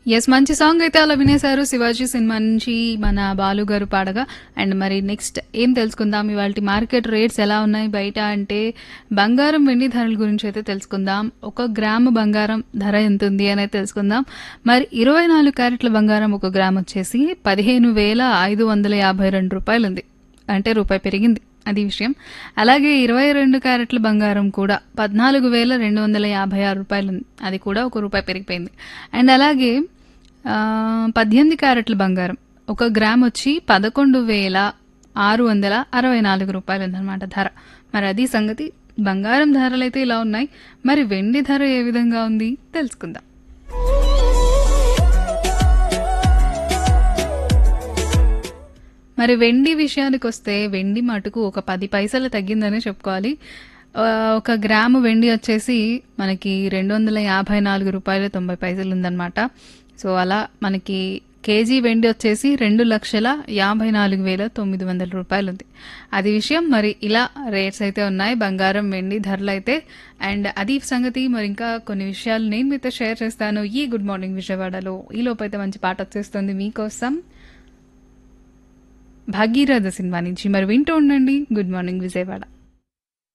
yes మంచి song అయితే అలా వినేశారు శివాజీ సినిమా నుంచి మన బాలు గారు పాడగా అండ్ మరి నెక్స్ట్ ఏం తెలుసుకుందాం ఇవాళ మార్కెట్ రేట్స్ ఎలా ఉన్నాయి బయట అంటే బంగారం వెండి ధరల గురించి అయితే తెలుసుకుందాం ఒక గ్రాము బంగారం ధర ఎంత ఉంది అనేది తెలుసుకుందాం మరి ఇరవై నాలుగు క్యారెట్ల బంగారం ఒక గ్రామ్ వచ్చేసి పదిహేను వేల ఐదు వందల యాభై రెండు రూపాయలు ఉంది అంటే రూపాయి పెరిగింది అది విషయం అలాగే ఇరవై రెండు క్యారెట్ల బంగారం కూడా పద్నాలుగు వేల రెండు వందల యాభై ఆరు రూపాయలు ఉంది అది కూడా ఒక రూపాయి పెరిగిపోయింది అండ్ అలాగే ఆ, పద్దెనిమిది క్యారెట్ల బంగారం ఒక గ్రామ్ వచ్చి పదకొండు వేల ఆరు వందల అరవై నాలుగు రూపాయలు ఉందన్నమాట ధర మరి అది సంగతి బంగారం ధరలు అయితే ఇలా ఉన్నాయి మరి వెండి ధర ఏ విధంగా ఉంది తెలుసుకుందాం మరి వెండి విషయానికి వస్తే వెండి మటుకు ఒక పది పైసలు తగ్గిందనే చెప్పుకోవాలి ఆ, ఒక గ్రాము వెండి వచ్చేసి మనకి రెండు వందల యాభై నాలుగు రూపాయలు తొంభై పైసలు ఉందన్నమాట సో అలా మనకి కేజీ వెండి వచ్చేసి రెండు లక్షల యాభై నాలుగు వేల తొమ్మిది వందల రూపాయలు ఉంది అది విషయం మరి ఇలా రేట్స్ అయితే ఉన్నాయి బంగారం వెండి ధరలు అయితే అండ్ అది సంగతి మరి ఇంకా కొన్ని విషయాలు నేను మీతో షేర్ చేస్తాను ఈ గుడ్ మార్నింగ్ విజయవాడలో ఈ లోపైతే మంచి పాట వచ్చేస్తుంది మీకోసం భాగీరథ సినిమా నుంచి మరి వింటూ ఉండండి గుడ్ మార్నింగ్ విజయవాడ